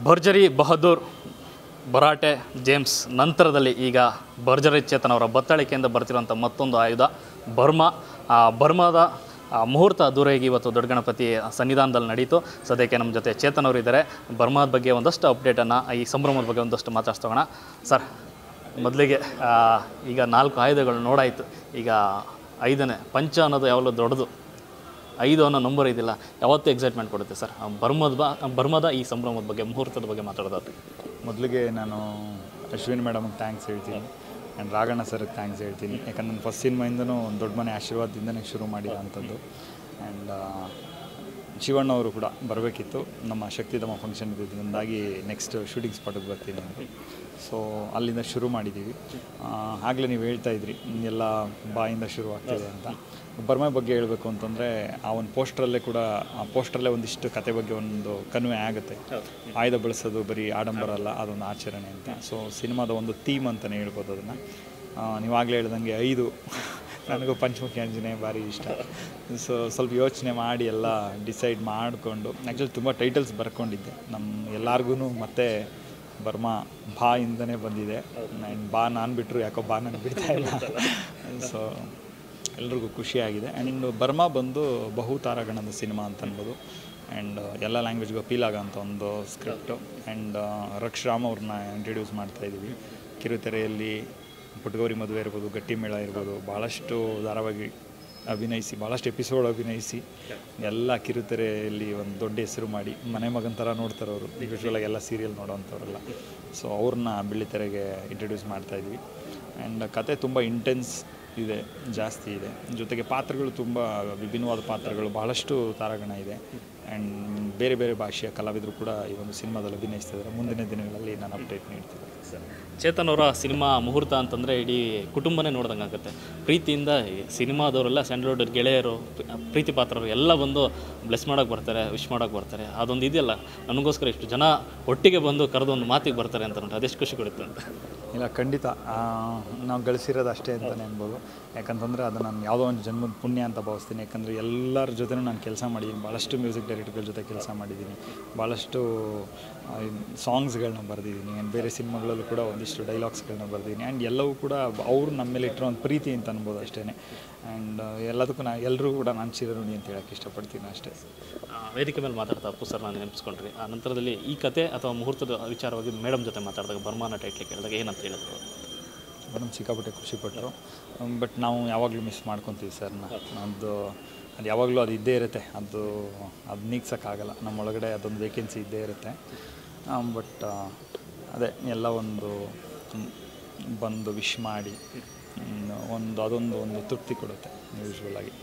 ಭರ್ಜರಿ ಬಹದ್ದೂರ್ ಭರಾಟೆ ಜೇಮ್ಸ್ ನಂತರದಲ್ಲಿ ಈಗ ಭರ್ಜರಿ ಚೇತನ್ ಅವರ ಬತ್ತಳಿಕೆಯಿಂದ ಬರ್ತಿರುವಂಥ ಮತ್ತೊಂದು ಆಯುಧ ಬರ್ಮಾ ಆ ಬರ್ಮಾದ ಆ ಮುಹೂರ್ತ ದೂರವಾಗಿ ಇವತ್ತು ದೊಡ್ಡ ಗಣಪತಿ ಸನ್ನಿಧಾನದಲ್ಲಿ ನಡೀತು ಸದ್ಯಕ್ಕೆ ನಮ್ಮ ಜೊತೆ ಚೇತನ್ ಅವರು ಇದ್ದಾರೆ ಬರ್ಮಾದ ಬಗ್ಗೆ ಒಂದಷ್ಟು ಅಪ್ಡೇಟನ್ನು ಈ ಸಂಭ್ರಮದ ಬಗ್ಗೆ ಒಂದಷ್ಟು ಮಾತಾಡ್ಸೋಣ ಸರ್ ಮೊದಲಿಗೆ ಆ, ಈಗ ನಾಲ್ಕು ಆಯುಧಗಳು ನೋಡಾಯಿತು ಈಗ ಐದನೇ ಪಂಚ ಅನ್ನೋದು ಯಾವಾಗಲೂ ದೊಡ್ಡದು ಐದು ಅನ್ನೋ ನಂಬರ್ ಇದಿಲ್ಲ ಯಾವತ್ತೂ ಎಕ್ಸೈಟ್ಮೆಂಟ್ ಕೊಡುತ್ತೆ ಸರ್ ಆ ಬರ್ಮದ ಬ ಬರ್ಮದ ಈ ಸಂಭ್ರಮದ ಬಗ್ಗೆ ಮುಹೂರ್ತದ ಬಗ್ಗೆ ಮಾತಾಡೋದಾದ್ರೆ ಮೊದಲಿಗೆ ನಾನು ಅಶ್ವಿನಿ ಮೇಡಮ್ಗೆ ಥ್ಯಾಂಕ್ಸ್ ಹೇಳ್ತೀನಿ ಆ್ಯಂಡ್ ರಾಘಣ್ಣ ಸರ್ಗೆ ಥ್ಯಾಂಕ್ಸ್ ಹೇಳ್ತೀನಿ ಯಾಕಂದ್ರೆ ನನ್ನ ಫಸ್ಟ್ ಸಿನಿಮಾಯಿಂದನೂ ಒಂದು ದೊಡ್ಡ ಮನೆ ಆಶೀರ್ವಾದದಿಂದನೇ ಶುರು ಮಾಡಿದ ಅಂಥದ್ದು ಆ್ಯಂಡ್ ಶಿವಣ್ಣ ಅವರು ಕೂಡ ಬರಬೇಕಿತ್ತು ನಮ್ಮ ಶಕ್ತಿಧಾಮ ಫಂಕ್ಷನ್ ಇದ್ದಿದ್ದರಿಂದಾಗಿ ನೆಕ್ಸ್ಟ್ ಶೂಟಿಂಗ್ ಸ್ಪಾಟಿಗೆ ಬರ್ತೀನಿ ಅಂತ ಸೊ ಅಲ್ಲಿಂದ ಶುರು ಮಾಡಿದ್ದೀವಿ ಆಗಲೇ ನೀವು ಹೇಳ್ತಾ ಇದ್ರಿ ಎಲ್ಲ ಬಾಯಿಂದ ಶುರು ಆಗ್ತಿದೆ ಅಂತ ಬರ್ಮೆ ಬಗ್ಗೆ ಹೇಳಬೇಕು ಅಂತಂದರೆ ಆ ಒಂದು ಪೋಸ್ಟ್ರಲ್ಲೇ ಕೂಡ ಆ ಪೋಸ್ಟ್ರಲ್ಲೇ ಒಂದಿಷ್ಟು ಕತೆ ಬಗ್ಗೆ ಒಂದು ಕನ್ವೆ ಆಗುತ್ತೆ ಆಯುಧ ಬಳಸೋದು ಬರೀ ಆಡಂಬರ ಅಲ್ಲ ಅದೊಂದು ಆಚರಣೆ ಅಂತ ಸೊ ಸಿನಿಮಾದ ಒಂದು ಥೀಮ್ ಅಂತಲೇ ಹೇಳ್ಬೋದು ಅದನ್ನು ನೀವಾಗಲೇ ಹೇಳ್ದಂಗೆ ಐದು ನನಗೂ ಪಂಚಮುಖಿ ಆಂಜನೇಯ ಭಾರಿ ಇಷ್ಟ ಸೊ ಸ್ವಲ್ಪ ಯೋಚನೆ ಮಾಡಿ ಎಲ್ಲ ಡಿಸೈಡ್ ಮಾಡಿಕೊಂಡು ಆ್ಯಕ್ಚುಲಿ ತುಂಬ ಟೈಟಲ್ಸ್ ಬರ್ಕೊಂಡಿದ್ದೆ ನಮ್ಮ ಎಲ್ಲರಿಗೂ ಮತ್ತೆ ಬರ್ಮಾ ಬಾ ಇಂದನೇ ಬಂದಿದೆ ಆ್ಯಂಡ್ ಬಾ ನಾನು ಬಿಟ್ಟರು ಯಾಕೋ ಬಾ ನನಗೆ ಬಿಡ್ತಾ ಇಲ್ಲ ಸೊ ಎಲ್ರಿಗೂ ಖುಷಿಯಾಗಿದೆ ಆ್ಯಂಡ್ ಇನ್ನು ಬರ್ಮಾ ಬಂದು ಬಹು ತಾರಾಗಣದ ಸಿನಿಮಾ ಅಂತ ಅನ್ಬೋದು ಆ್ಯಂಡ್ ಎಲ್ಲ ಲ್ಯಾಂಗ್ವೇಜ್ಗೂ ಅಪೀಲ್ ಆಗೋಂಥ ಒಂದು ಸ್ಕ್ರಿಪ್ಟು ಆ್ಯಂಡ್ ರಕ್ಷ್ ರಾಮ್ ಅವ್ರನ್ನ ಇಂಟ್ರಡ್ಯೂಸ್ ಮಾಡ್ತಾ ಇದ್ದೀವಿ ಕಿರುತೆರೆಯಲ್ಲಿ ಪುಟ್ಗೌರಿ ಮದುವೆ ಇರ್ಬೋದು ಗಟ್ಟಿ ಮೇಳ ಇರ್ಬೋದು ಭಾಳಷ್ಟು ಧಾರಾವಾಹಿ ಅಭಿನಯಿಸಿ ಭಾಳಷ್ಟು ಎಪಿಸೋಡ್ ಅಭಿನಯಿಸಿ ಎಲ್ಲ ಕಿರುತೆರೆಯಲ್ಲಿ ಒಂದು ದೊಡ್ಡ ಹೆಸರು ಮಾಡಿ ಮನೆ ಮಗನ ಥರ ನೋಡ್ತಾರೆ ಅವರು ಯೂಶ್ವಲಾಗಿ ಎಲ್ಲ ಸೀರಿಯಲ್ ನೋಡೋವಂಥವ್ರೆಲ್ಲ ಸೊ ಅವ್ರನ್ನ ಬೆಳ್ಳಿತೆರೆಗೆ ಇಂಟ್ರಡ್ಯೂಸ್ ಮಾಡ್ತಾ ಇದ್ವಿ ಆ್ಯಂಡ್ ಕತೆ ತುಂಬ ಇಂಟೆನ್ಸ್ ಇದೆ ಜಾಸ್ತಿ ಇದೆ ಜೊತೆಗೆ ಪಾತ್ರಗಳು ತುಂಬ ವಿಭಿನ್ನವಾದ ಪಾತ್ರಗಳು ಭಾಳಷ್ಟು ತಾರಾಗಣ ಇದೆ ಆ್ಯಂಡ್ ಬೇರೆ ಬೇರೆ ಭಾಷೆಯ ಕಲಾವಿದರು ಕೂಡ ಈ ಒಂದು ಸಿನಿಮಾದಲ್ಲಿ ಅಭಿನಯಿಸ್ತಾ ಇದ್ದಾರೆ ಮುಂದಿನ ದಿನಗಳಲ್ಲಿ ನಾನು ಅಪ್ಡೇಟ್ ನೀಡ್ತೀನಿ ಚೇತನ್ ಅವರ ಸಿನಿಮಾ ಮುಹೂರ್ತ ಅಂತಂದರೆ ಇಡೀ ಕುಟುಂಬನೇ ನೋಡ್ದಂಗೆ ಆಗುತ್ತೆ ಪ್ರೀತಿಯಿಂದ ಈ ಸಿನಿಮಾದವರೆಲ್ಲ ಸ್ಯಾಂಡಲ್ವುಡ್ ಗೆಳೆಯರು ಪ್ರೀ- ಪ್ರೀತಿ ಪಾತ್ರರು ಎಲ್ಲ ಬಂದು ಬ್ಲೆಸ್ ಮಾಡೋಕ್ಕೆ ಬರ್ತಾರೆ ವಿಶ್ ಮಾಡೋಕ್ಕೆ ಬರ್ತಾರೆ ಅದೊಂದು ಇದೆಯಲ್ಲ ನನಗೋಸ್ಕರ ಇಷ್ಟು ಜನ ಒಟ್ಟಿಗೆ ಬಂದು ಕರೆದು ಒಂದು ಮಾತಿಗೆ ಬರ್ತಾರೆ ಅಂತ ನೋಡಿ ಅದೆಷ್ಟು ಖುಷಿ ಕೊಡುತ್ತೆ ಅಂತ ಇಲ್ಲ ಖಂಡಿತ ಆ, ನಾವು ಗಳಿಸಿರೋದು ಅಷ್ಟೇ ಅಂತಲೇ ಅನ್ಬೋದು ಯಾಕಂತಂದರೆ ಅದು ನಾನು ಯಾವುದೋ ಒಂದು ಜನ್ಮದ ಪುಣ್ಯ ಅಂತ ಭಾವಿಸ್ತೀನಿ ಯಾಕಂದರೆ ಎಲ್ಲರ ಜೊತೆನೂ ನಾನು ಕೆಲಸ ಮಾಡಿದ್ದೀನಿ ಭಾಳಷ್ಟು ಮ್ಯೂಸಿಕ್ ಡೈರೆಕ್ಟರ್ಗಳ ಜೊತೆ ಕೆಲಸ ಮಾಡಿದ್ದೀನಿ ಭಾಳಷ್ಟು ಸಾಂಗ್ಸ್ಗಳನ್ನ ಬರೆದಿದ್ದೀನಿ ಆ್ಯಂಡ್ ಬೇರೆ ಸಿನಿಮಾಗಳಲ್ಲೂ ಕೂಡ ಒಂದಿಷ್ಟು ಡೈಲಾಗ್ಸ್ಗಳನ್ನ ಬರೆದಿದ್ದೀನಿ ಆ್ಯಂಡ್ ಎಲ್ಲವೂ ಕೂಡ ಅವರು ನಮ್ಮ ಮೇಲೆ ಇಟ್ಟಿರೋ ಒಂದು ಪ್ರೀತಿ ಅಂತ ಅನ್ಬೋದು ಅಷ್ಟೇ ಆ್ಯಂಡ್ ಎಲ್ಲದಕ್ಕೂ ನಾ ಎಲ್ಲರೂ ಕೂಡ ನಾನು ಚಿರಋಣಿ ಅಂತ ಹೇಳೋಕ್ಕೆ ಇಷ್ಟಪಡ್ತೀನಿ ಅಷ್ಟೇ ಆ, ವೇದಿಕೆ ಮೇಲೆ ಮಾತಾಡ್ತಾ ಅಪ್ಪು ಸರ್ ನಾನು ನೆನಪಿಸ್ಕೊಂಡ್ರಿ ಆ ನಂತರದಲ್ಲಿ ಈ ಕತೆ ಅಥವಾ ಮುಹೂರ್ತದ ವಿಚಾರವಾಗಿ ಮೇಡಮ್ ಜೊತೆ ಮಾತಾಡಿದಾಗ ಬರ್ಮಾನ ಟೈಟ್ಲಿ ಕೇಳಿದಾಗ ಏನಂತ ಹೇಳಿದ್ರು ಮೇಡಮ್ ಸಿಕ್ಕಾಪಟ್ಟೆ ಖುಷಿಪಟ್ಟರು ಬಟ್ ನಾವು ಯಾವಾಗಲೂ ಮಿಸ್ ಮಾಡ್ಕೊತೀವಿ ಸರ್ನ ಅದು ಅದು ಯಾವಾಗಲೂ ಅದು ಇದ್ದೇ ಇರುತ್ತೆ ಅದು ಅದು ನೀಗ್ಸೋಕ್ಕಾಗಲ್ಲ ನಮ್ಮೊಳಗಡೆ ಅದೊಂದು ವೇಕೆನ್ಸಿ ಇದ್ದೇ ಇರುತ್ತೆ ಬಟ್ ಅದೇ ಎಲ್ಲ ಒಂದು ಮ್, ಬಂದು ವಿಶ್ ಮಾಡಿ ಮ್, ಒಂದು ಅದೊಂದು ಒಂದು ತೃಪ್ತಿ ಕೊಡುತ್ತೆ ಯೂಶ್ವಲಾಗಿ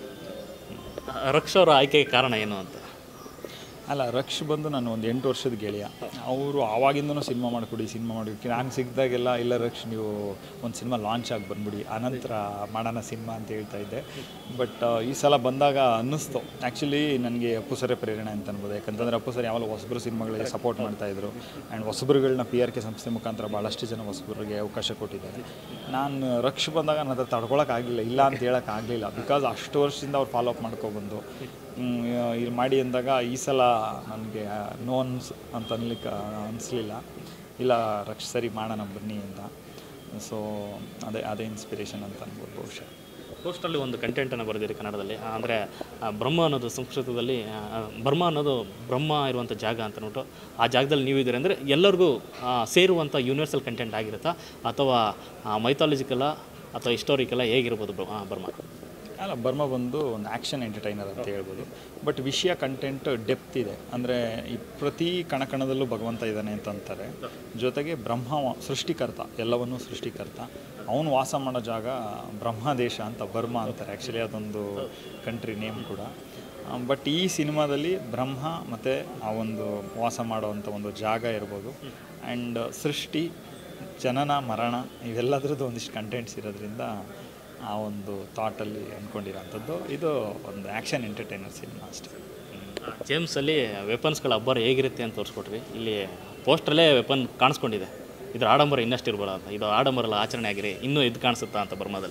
ಆ, ರಕ್ಷ ಅವರ ಆಯ್ಕೆಗೆ ಕಾರಣ ಏನು ಅಂತ ಅಲ್ಲ ರಕ್ಷ್ ಬಂದು ನಾನು ಒಂದು ಎಂಟು ವರ್ಷದ ಗೆಳೆಯ ಅವರು ಆವಾಗಿಂದನೂ ಸಿನಿಮಾ ಮಾಡಿಕೊಡಿ ಸಿನಿಮಾ ಮಾಡಿ ನಾನು ಸಿಕ್ಕಿದಾಗೆಲ್ಲ ಇಲ್ಲ ರಕ್ಷ್ ನೀವು ಒಂದು ಸಿನಿಮಾ ಲಾಂಚ್ ಆಗಿ ಬಂದ್ಬಿಡಿ ಆನಂತರ ಮಾಡೋಣ ಸಿನಿಮಾ ಅಂತ ಹೇಳ್ತಾ ಇದ್ದೆ ಬಟ್ ಈ ಸಲ ಬಂದಾಗ ಅನ್ನಿಸ್ತು ಆ್ಯಕ್ಚುಲಿ ನನಗೆ ಅಪ್ಪು ಸರೇ ಪ್ರೇರಣೆ ಅಂತ ಅನ್ಬೋದು ಯಾಕಂತಂದರೆ ಅಪ್ಪು ಸರ್ ಯಾವಾಗಲೂ ಹೊಸಬ್ರು ಸಿನಿಮಾಗಳಿಗೆ ಸಪೋರ್ಟ್ ಮಾಡ್ತಾಯಿದ್ರು ಆ್ಯಂಡ್ ಹೊಸಬ್ರುಗಳನ್ನ ಪಿ ಆರ್ ಕೆ ಸಂಸ್ಥೆ ಮುಖಾಂತರ ಭಾಳಷ್ಟು ಜನ ಹೊಸಬ್ರಿಗೆ ಅವಕಾಶ ಕೊಟ್ಟಿದ್ದಾರೆ ನಾನು ರಕ್ಷ್ ಬಂದಾಗ ನನ್ನ ಹತ್ರ ತಡ್ಕೊಳಕ್ಕಾಗಲಿಲ್ಲ ಇಲ್ಲ ಅಂತ ಹೇಳೋಕ್ಕಾಗಲಿಲ್ಲ ಬಿಕಾಸ್ ಅಷ್ಟು ವರ್ಷದಿಂದ ಅವ್ರು ಫಾಲೋ ಅಪ್ ಮಾಡ್ಕೊಬಂದು ಇಲ್ಲಿ ಮಾಡಿ ಅಂದಾಗ ಈ ಸಲ ನನಗೆ ನೋ ಅನ್ಸ್ ಅಂತ ಅನ್ಲಿಕ್ಕೆ ಅನಿಸ್ಲಿಲ್ಲ ಇಲ್ಲ ರಕ್ಷ ಸರಿ ಮಾಡೋಣ ಬನ್ನಿ ಅಂತ ಸೊ ಅದೇ ಅದೇ ಇನ್ಸ್ಪಿರೇಷನ್ ಅಂತ ಅನ್ಬೋದು ಬಹುಶಃ ಪೋಸ್ಟಲ್ಲಿ ಒಂದು ಕಂಟೆಂಟನ್ನು ಬರೆದಿರಿ ಕನ್ನಡದಲ್ಲಿ ಅಂದರೆ ಬ್ರಹ್ಮ ಅನ್ನೋದು ಸಂಸ್ಕೃತದಲ್ಲಿ ಆ, ಬರ್ಮ ಅನ್ನೋದು ಬ್ರಹ್ಮ ಇರುವಂಥ ಜಾಗ ಅಂತ ನೋಟು ಆ ಜಾಗದಲ್ಲಿ ನೀವು ಇದ್ದೀರಿ ಅಂದರೆ ಎಲ್ಲರಿಗೂ ಆ, ಸೇರುವಂಥ ಯೂನಿವರ್ಸಲ್ ಕಂಟೆಂಟ್ ಆಗಿರುತ್ತಾ ಅಥವಾ ಮೈಥಾಲಜಿಕಲ್ಲ ಅಥವಾ ಹಿಸ್ಟೋರಿಕಲ್ಲ ಹೇಗಿರ್ಬೋದು ಬ್ರ- ಆ, ಬರ್ಮ ಅಲ್ಲ ಬರ್ಮ ಬಂದು ಒಂದು ಆ್ಯಕ್ಷನ್ ಎಂಟರ್ಟೈನರ್ ಅಂತ ಹೇಳ್ಬೋದು ಬಟ್ ವಿಷಯ ಕಂಟೆಂಟ್ ಡೆಪ್ತ್ ಇದೆ ಅಂದರೆ ಈ ಪ್ರತಿ ಕಣಕಣದಲ್ಲೂ ಭಗವಂತ ಇದ್ದಾನೆ ಅಂತ ಅಂತಾರೆ ಜೊತೆಗೆ ಬ್ರಹ್ಮ ಸೃಷ್ಟಿಕರ್ತ ಎಲ್ಲವನ್ನೂ ಸೃಷ್ಟಿಕರ್ತ ಅವನು ವಾಸ ಮಾಡೋ ಜಾಗ ಬ್ರಹ್ಮ ದೇಶ ಅಂತ ಬರ್ಮ ಅಂತಾರೆ ಆ್ಯಕ್ಚುಲಿ ಅದೊಂದು ಕಂಟ್ರಿ ನೇಮ್ ಕೂಡ ಬಟ್ ಈ ಸಿನಿಮಾದಲ್ಲಿ ಬ್ರಹ್ಮ ಮತ್ತು ಆ ಒಂದು ವಾಸ ಮಾಡೋವಂಥ ಒಂದು ಜಾಗ ಇರ್ಬೋದು ಆ್ಯಂಡ್ ಸೃಷ್ಟಿ ಜನನ ಮರಣ ಇವೆಲ್ಲದ್ರದ್ದು ಒಂದಿಷ್ಟು ಕಂಟೆಂಟ್ಸ್ ಇರೋದ್ರಿಂದ ಆ ಒಂದು ಥಾಟಲ್ಲಿ ಅಂದ್ಕೊಂಡಿರೋಂಥದ್ದು ಇದು ಒಂದು ಆ್ಯಕ್ಷನ್ ಎಂಟರ್ಟೈನರ್ ಸಿನಿಮಾ ಅಷ್ಟೇ ಜೇಮ್ಸಲ್ಲಿ ವೆಪನ್ಸ್ಗಳ ಅಬ್ಬರ ಹೇಗಿರುತ್ತೆ ಅಂತ ತೋರಿಸ್ಕೊಟ್ರಿ ಇಲ್ಲಿ ಪೋಸ್ಟ್ರಲ್ಲೇ ವೆಪನ್ ಕಾಣಿಸ್ಕೊಂಡಿದೆ ಇದ್ರ ಆಡಂಬರ ಇನ್ನಷ್ಟು ಇರ್ಬೋದ ಅಂತ ಇದು ಆಡಂಬರ ಎಲ್ಲ ಆಚರಣೆ ಆಗಿರಿ ಇನ್ನೂ ಇದು ಕಾಣಿಸುತ್ತಾ ಅಂತ ಬರ್ಮಾದಲ್ಲಿ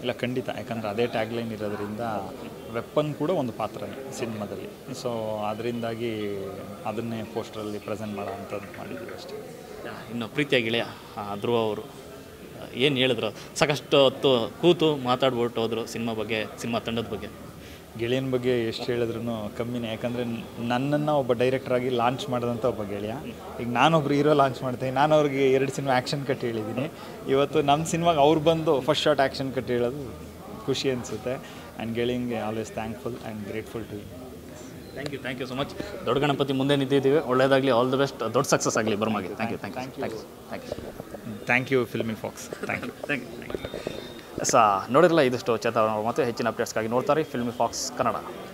ಇಲ್ಲ ಖಂಡಿತ ಯಾಕಂದರೆ ಅದೇ ಟ್ಯಾಗ್ಲೈನ್ ಇರೋದ್ರಿಂದ ವೆಪ್ಪನ್ ಕೂಡ ಒಂದು ಪಾತ್ರನೇ ಸಿನಿಮಾದಲ್ಲಿ ಸೊ ಅದರಿಂದಾಗಿ ಅದನ್ನೇ ಪೋಸ್ಟ್ರಲ್ಲಿ ಪ್ರೆಸೆಂಟ್ ಮಾಡೋ ಅಂಥದ್ದು ಮಾಡಿದ್ದೀವಿ ಅಷ್ಟೇ ಇನ್ನು ಪ್ರೀತಿಯ ಗೆಳೆಯ ಆ, ಧ್ರುವ ಅವರು ಏನು ಹೇಳಿದ್ರು ಸಾಕಷ್ಟು ಹೊತ್ತು ಕೂತು ಮಾತಾಡ್ಬಿಟ್ಟು ಹೋದ್ರು ಸಿನಿಮಾ ಬಗ್ಗೆ ಸಿನಿಮಾ ತಂಡದ ಬಗ್ಗೆ ಗೆಳೆಯನ ಬಗ್ಗೆ ಎಷ್ಟು ಹೇಳಿದ್ರು ಕಮ್ಮಿನೇ ಯಾಕಂದರೆ ನನ್ನನ್ನು ಒಬ್ಬ ಡೈರೆಕ್ಟ್ರಾಗಿ ಲಾಂಚ್ ಮಾಡಿದಂಥ ಒಬ್ಬ ಗೆಳೆಯ ಈಗ ನಾನೊಬ್ರು ಹೀರೋ ಲಾಂಚ್ ಮಾಡ್ತೀನಿ ನಾನು ಅವ್ರಿಗೆ ಎರಡು ಸಿನಿಮಾ ಆ್ಯಕ್ಷನ್ ಕಟ್ ಹೇಳಿದ್ದೀನಿ ಇವತ್ತು ನಮ್ಮ ಸಿನಿಮಾಗೆ ಅವ್ರು ಬಂದು ಫಸ್ಟ್ ಶಾರ್ಟ್ ಆ್ಯಕ್ಷನ್ ಕಟ್ ಹೇಳೋದು ಖುಷಿ ಅನಿಸುತ್ತೆ ಆ್ಯಂಡ್ ಗೆಳೆಯಂಗೆ always thankful and grateful to thank you thank you so much ದೊಡ್ಡ ಗಣಪತಿ ಮುಂದೆ ನಿಂತಿದ್ದೀವಿ ಒಳ್ಳೇದಾಗಲಿ ಆಲ್ ದ ಬೆಸ್ಟ್ ದೊಡ್ಡ ಸಕ್ಸಸ್ ಆಗಲಿ ಬರ್ಮಾಗೆ thank you thank you thank you thank you thank you Filmi Fox thank you thank you thank you ಸ ನೋಡಿರಲ್ಲ ಇದಿಷ್ಟು ಚೇತನ ಅವರು ಮತ್ತೆ ಹೆಚ್ಚಿನ ಅಪ್ಡೇಟ್ಸ್ಗಾಗಿ ನೋಡ್ತಾರೆ ಫಿಲ್ಮಿ ಫಾಕ್ಸ್ ಕನ್ನಡ